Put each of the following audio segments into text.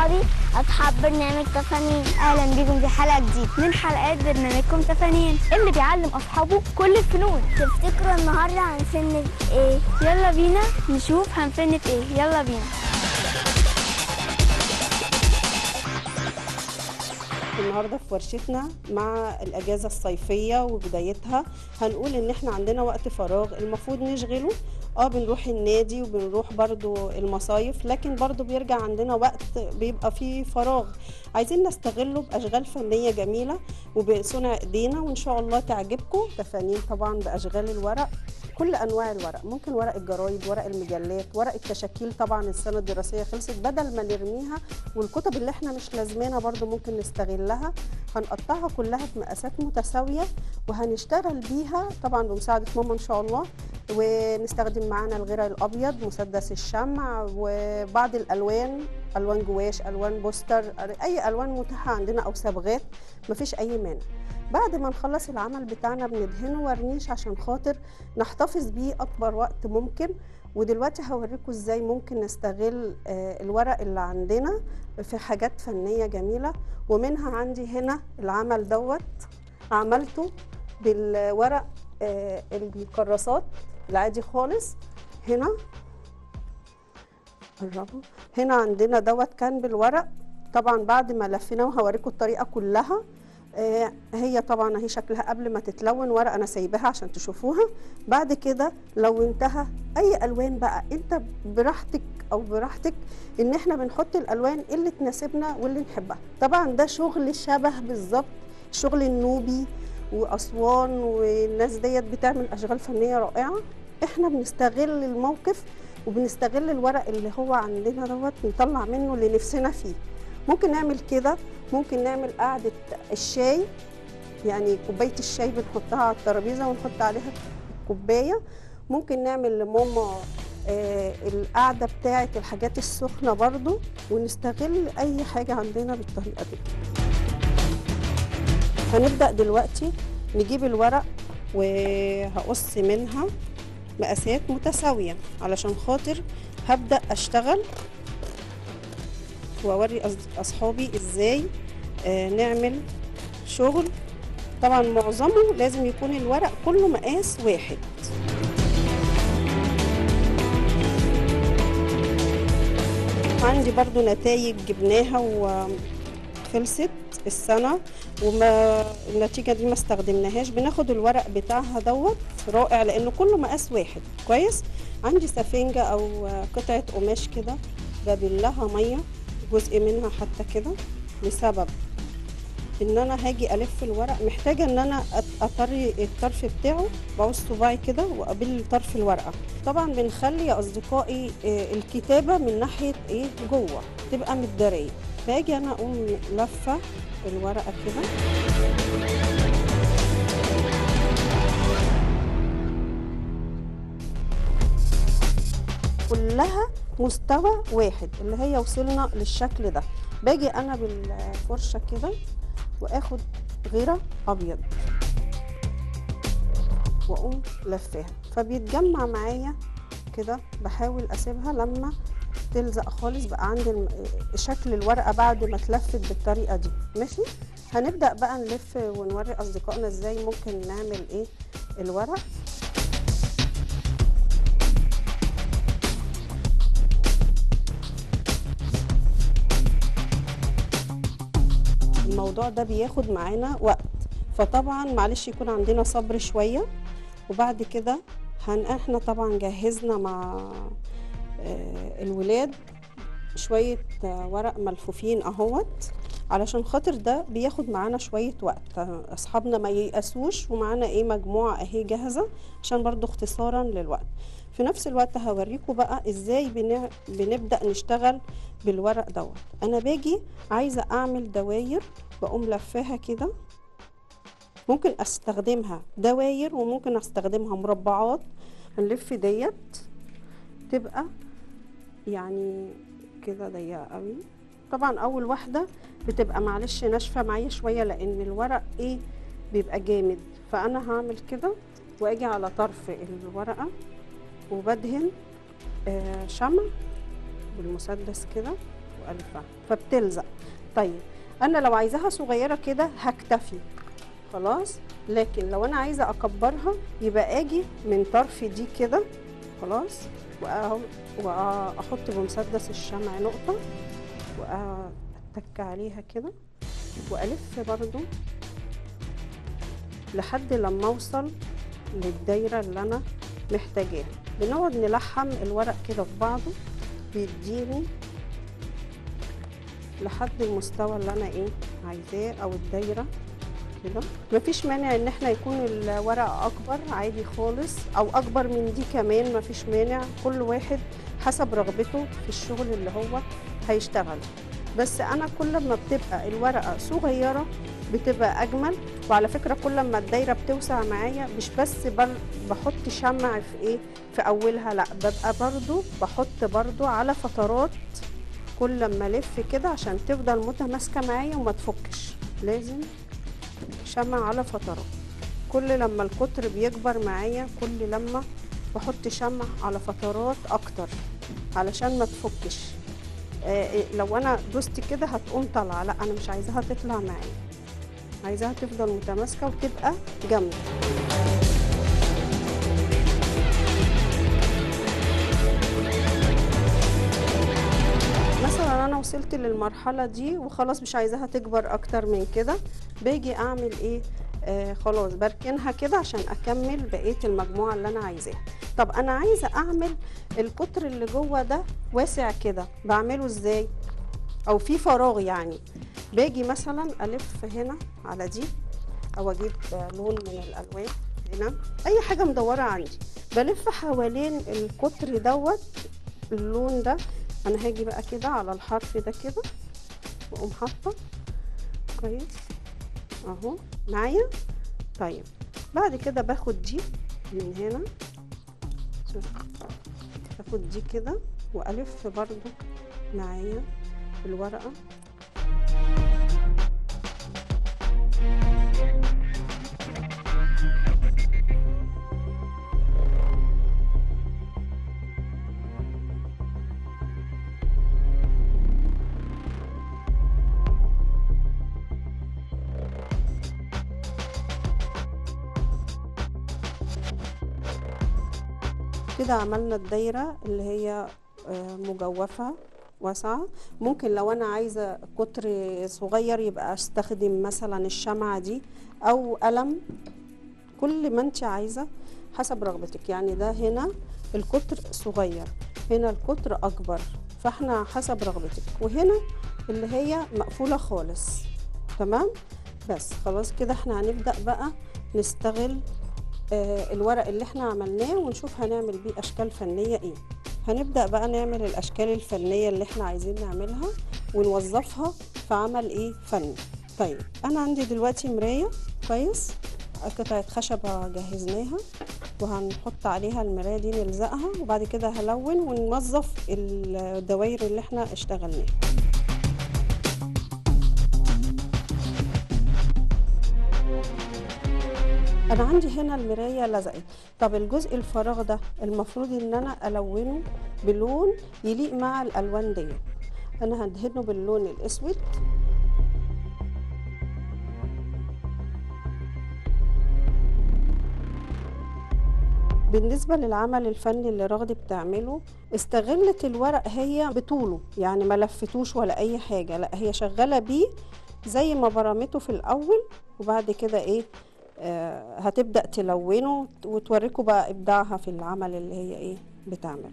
صحابي أصحاب برنامج تفانين اهلا بيكم في حلقه جديده من حلقات برنامجكم تفانين اللي بيعلم اصحابه كل الفنون تفتكروا النهاردة هنفن إيه؟ يلا بينا نشوف هنفن في ايه يلا بينا النهارده في ورشتنا مع الاجازه الصيفيه وبدايتها هنقول ان احنا عندنا وقت فراغ المفروض نشغله اه بنروح النادي وبنروح برضو المصايف لكن برضو بيرجع عندنا وقت بيبقى فيه فراغ عايزين نستغله باشغال فنيه جميله وبصنع ايدينا وان شاء الله تعجبكم تفانين طبعا باشغال الورق كل انواع الورق ممكن ورق الجرايد ورق المجلات ورق الكشاكيل طبعا السنه الدراسيه خلصت بدل ما نرميها والكتب اللي احنا مش لازمينها برضو ممكن نستغلها هنقطعها كلها في مقاسات متساويه وهنشتغل بيها طبعا بمساعده ماما ان شاء الله ونستخدم معانا الغيره الابيض مسدس الشمع وبعض الالوان الوان جواش الوان بوستر اي الوان متاحه عندنا او صبغات مفيش اي مانع بعد ما نخلص العمل بتاعنا بندهنه ورنيش عشان خاطر نحتفظ بيه اكبر وقت ممكن ودلوقتي هوريكم ازاي ممكن نستغل آه، الورق اللي عندنا في حاجات فنيه جميله ومنها عندي هنا العمل دوت عملته بالورق آه، الكراسات العادي خالص هنا قربوا هنا عندنا دوت كان بالورق طبعا بعد ما لفيناه وهوريكم الطريقه كلها آه، هي طبعا اهي شكلها قبل ما تتلون ورق انا سايباها عشان تشوفوها بعد كده لونتها اي الوان بقى انت براحتك او براحتك ان احنا بنحط الالوان اللي تناسبنا واللي نحبها طبعا ده شغل شبه بالظبط الشغل النوبي واسوان والناس ديت بتعمل اشغال فنيه رائعه احنا بنستغل الموقف وبنستغل الورق اللي هو عندنا دوت نطلع منه اللي نفسنا فيه ممكن نعمل كده ممكن نعمل قعدة الشاي يعني كوباية الشاي بنحطها على الترابيزة ونحط عليها كوباية ممكن نعمل لماما آه القعدة بتاعة الحاجات السخنة برضو ونستغل أي حاجة عندنا بالطريقة دي هنبدأ دلوقتي نجيب الورق وهقص منها مقاسات متساوية علشان خاطر هبدأ أشتغل واوري أص- اصحابي ازاي آه، نعمل شغل طبعا معظمه لازم يكون الورق كله مقاس واحد عندي برضو نتائج جبناها وخلصت السنة وما النتيجة دي ما استخدمناهاش بناخد الورق بتاعها دوت رائع لأنه كله مقاس واحد كويس عندي سفنجة أو قطعة قماش كده ببلها مية جزء منها حتى كده لسبب ان انا هاجي الف الورق محتاجه ان انا أط- اطري الطرف بتاعه بعوز صباعي كده وابل طرف الورقه طبعا بنخلي يا اصدقائي آه، الكتابه من ناحيه ايه جوه تبقى متداريه فاجي انا اقوم لفه الورقه كده كلها مستوى واحد اللي هي وصلنا للشكل ده باجي انا بالفرشه كده واخد غيره ابيض واقوم لفاها فبيتجمع معايا كده بحاول اسيبها لما تلزق خالص بقى عندي الم- شكل الورقه بعد ما اتلفت بالطريقه دي ماشي هنبدا بقى نلف ونوري اصدقائنا ازاي ممكن نعمل ايه الورق الموضوع ده بياخد معانا وقت فطبعا معلش يكون عندنا صبر شوية وبعد كده هن احنا طبعا جهزنا مع آه، الولاد شوية آه، ورق ملفوفين اهوت علشان خاطر ده بياخد معانا شوية وقت آه، اصحابنا ما ييأسوش ومعانا ايه مجموعة اهي جاهزة عشان برضو اختصارا للوقت في نفس الوقت هوريكم بقى ازاي بنع- بنبدأ نشتغل بالورق دوت انا باجي عايزة اعمل دواير بقوم لفاها كده ممكن استخدمها دواير وممكن استخدمها مربعات هنلف ديت تبقى يعني كده ضيقه قوي طبعا اول واحده بتبقى معلش ناشفه معايا شويه لان الورق ايه بيبقى جامد فانا هعمل كده واجي على طرف الورقه وبدهن آه شمع بالمسدس كده الفها فبتلزق طيب انا لو عايزاها صغيره كده هكتفي خلاص لكن لو انا عايزه اكبرها يبقى اجي من طرف دي كده خلاص وأهو- واحط بمسدس الشمع نقطه واتك عليها كده والف برضو لحد لما اوصل للدايره اللي انا محتاجاها بنقعد نلحم الورق كده في بعضه بيديني لحد المستوى اللي انا ايه عايزاه او الدايره كده مفيش مانع ان احنا يكون الورق اكبر عادي خالص او اكبر من دي كمان مفيش مانع كل واحد حسب رغبته في الشغل اللي هو هيشتغل بس انا كل ما بتبقى الورقه صغيره بتبقى اجمل وعلى فكره كل ما الدايره بتوسع معايا مش بس بل بحط شمع في ايه في اولها لا ببقى برضو بحط برضو على فترات كل ما الف كده عشان تفضل متماسكه معايا وما تفكش لازم شمع على فترات كل لما القطر بيكبر معايا كل لما بحط شمع على فترات اكتر علشان ما تفكش آه إيه، لو انا دوست كده هتقوم طالعه لا انا مش عايزاها تطلع معايا عايزاها تفضل متماسكه وتبقى جامده مثلا انا وصلت للمرحله دي وخلاص مش عايزاها تكبر اكتر من كده باجي اعمل ايه آه خلاص بركنها كده عشان اكمل بقيه المجموعه اللي انا عايزاها طب انا عايزه اعمل القطر اللي جوه ده واسع كده بعمله ازاي او في فراغ يعني باجي مثلا الف هنا على دي او اجيب آه، لون من الالوان هنا اي حاجه مدوره عندي بلف حوالين القطر دوت اللون ده انا هاجي بقى كده على الحرف ده كده واقوم حاطه كويس اهو معايا طيب بعد كده باخد دي من هنا باخد دي كده والف برضو معايا الورقه كده عملنا الدايرة اللي هي آه، مجوفة واسعة ممكن لو أنا عايزة قطر صغير يبقى أستخدم مثلا الشمعة دي أو قلم كل ما انت عايزة حسب رغبتك يعني ده هنا القطر صغير هنا القطر أكبر فاحنا حسب رغبتك وهنا اللي هي مقفولة خالص تمام بس خلاص كده احنا هنبدأ بقى نستغل آه، الورق اللي احنا عملناه ونشوف هنعمل بيه اشكال فنيه ايه هنبدا بقى نعمل الاشكال الفنيه اللي احنا عايزين نعملها ونوظفها في عمل ايه فني طيب انا عندي دلوقتي مرايه كويس قطعه خشبه جهزناها وهنحط عليها المرايه دي نلزقها وبعد كده هلون ونوظف الدوائر اللي احنا اشتغلناها انا عندي هنا المرايه لزقت طب الجزء الفراغ ده المفروض ان انا الونه بلون يليق مع الالوان دي انا هدهنه باللون الاسود بالنسبة للعمل الفني اللي راغدي بتعمله استغلت الورق هي بطوله يعني ما لفتوش ولا أي حاجة لا هي شغالة بيه زي ما برمته في الأول وبعد كده إيه آه هتبدأ تلونه وتوريكوا بقى إبداعها في العمل اللي هي إيه بتعمله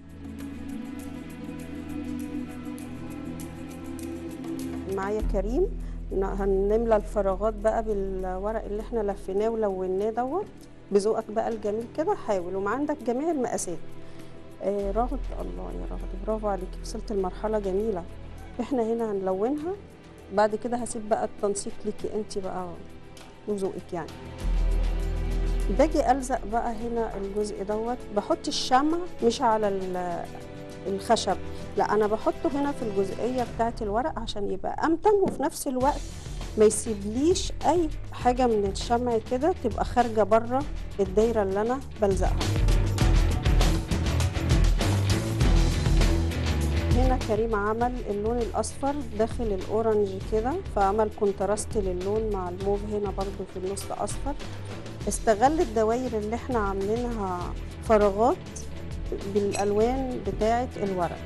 معايا كريم ن- هنملى الفراغات بقى بالورق اللي احنا لفيناه ولوناه دوت بذوقك بقى الجميل كده حاول وما عندك جميع المقاسات آه راغد الله يا راغد برافو عليكي وصلت لمرحلة جميلة احنا هنا هنلونها بعد كده هسيب بقى التنسيق ليكي انت بقى وذوقك يعني باجي الزق بقى هنا الجزء دوت بحط الشمع مش على ال- الخشب لا انا بحطه هنا في الجزئيه بتاعه الورق عشان يبقى امتن وفي نفس الوقت ما يسيبليش اي حاجه من الشمع كده تبقى خارجه بره الدايره اللي انا بلزقها هنا كريم عمل اللون الاصفر داخل الاورنج كده فعمل كونتراست للون مع الموف هنا برضو في النص اصفر استغل الدوائر اللي احنا عاملينها فراغات بالالوان بتاعه الورق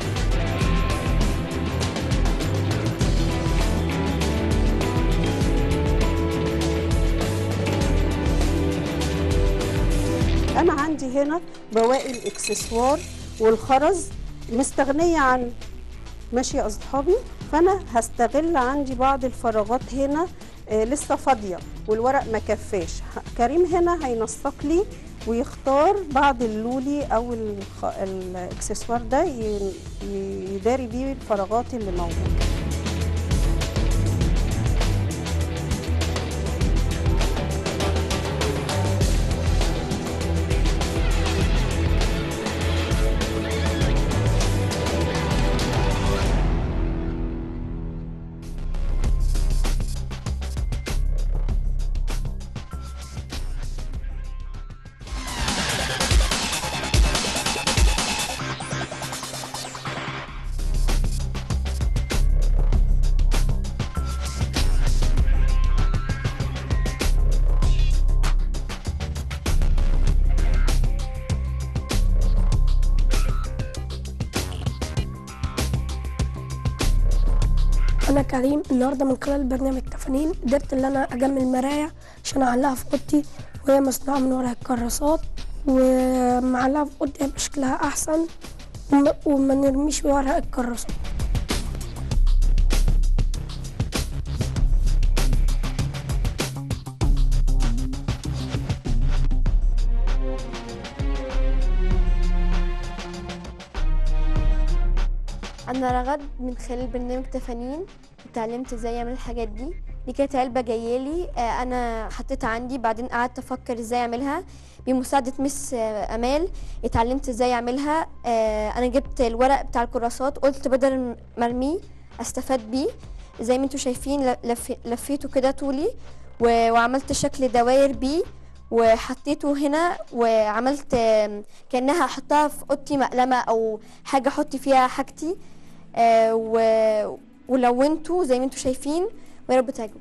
انا عندي هنا بواقي الاكسسوار والخرز مستغنيه عن ماشي يا اصحابي فانا هستغل عندي بعض الفراغات هنا آه لسه فاضيه والورق ما كفاش ه- كريم هنا هينسق لي ويختار بعض اللولي او الخ... الاكسسوار ده ي- ي- يداري بيه الفراغات اللي موجوده انا كريم النهارده من خلال برنامج تفانين قدرت ان انا اجمل مرايه عشان اعلقها في اوضتي وهي مصنوعه من ورق الكراسات ومعلقها في اوضتي هيبقى شكلها احسن وما- وما نرميش ورق الكراسات انا رغد من خلال برنامج تفانين اتعلمت ازاي اعمل الحاجات دي دي كانت علبه جايالي آه، انا حطيتها عندي بعدين قعدت افكر ازاي اعملها بمساعده مس آه، امال اتعلمت ازاي اعملها آه، انا جبت الورق بتاع الكراسات قلت بدل ما ارميه استفاد بيه زي ما انتم شايفين ل- لف- لفيته كده طولي و- وعملت شكل دواير بيه وحطيته هنا وعملت آم، كانها احطها في اوضتي مقلمه او حاجه احط فيها حاجتي آه، و- ولونته زي ما انتم شايفين ويا رب تعجبكم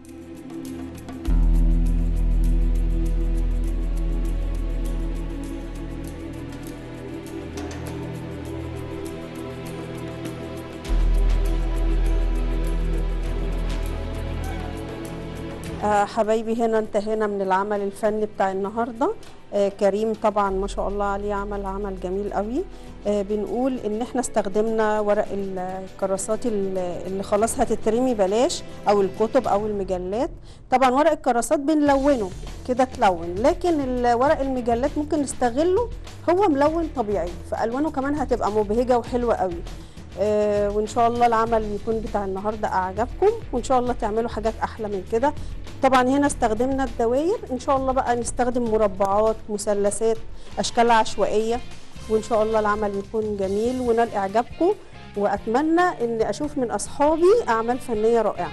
آه، حبايبي هنا انتهينا من العمل الفني بتاع النهارده آه، كريم طبعا ما شاء الله عليه عمل عمل جميل قوي آه، بنقول ان احنا استخدمنا ورق ال- الكراسات ال- اللي خلاص هتترمي بلاش او الكتب او المجلات طبعا ورق الكراسات بنلونه كده تلون لكن ال- ورق المجلات ممكن نستغله هو ملون طبيعي فالوانه كمان هتبقى مبهجه وحلوه قوي آه، وان شاء الله العمل يكون بتاع النهارده اعجبكم وان شاء الله تعملوا حاجات احلى من كده طبعا هنا استخدمنا الدوائر ان شاء الله بقى نستخدم مربعات مثلثات اشكال عشوائيه وان شاء الله العمل يكون جميل ونال اعجابكم واتمنى ان اشوف من اصحابي اعمال فنيه رائعه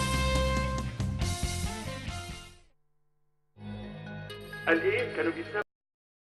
قال ايه كانوا بيسموا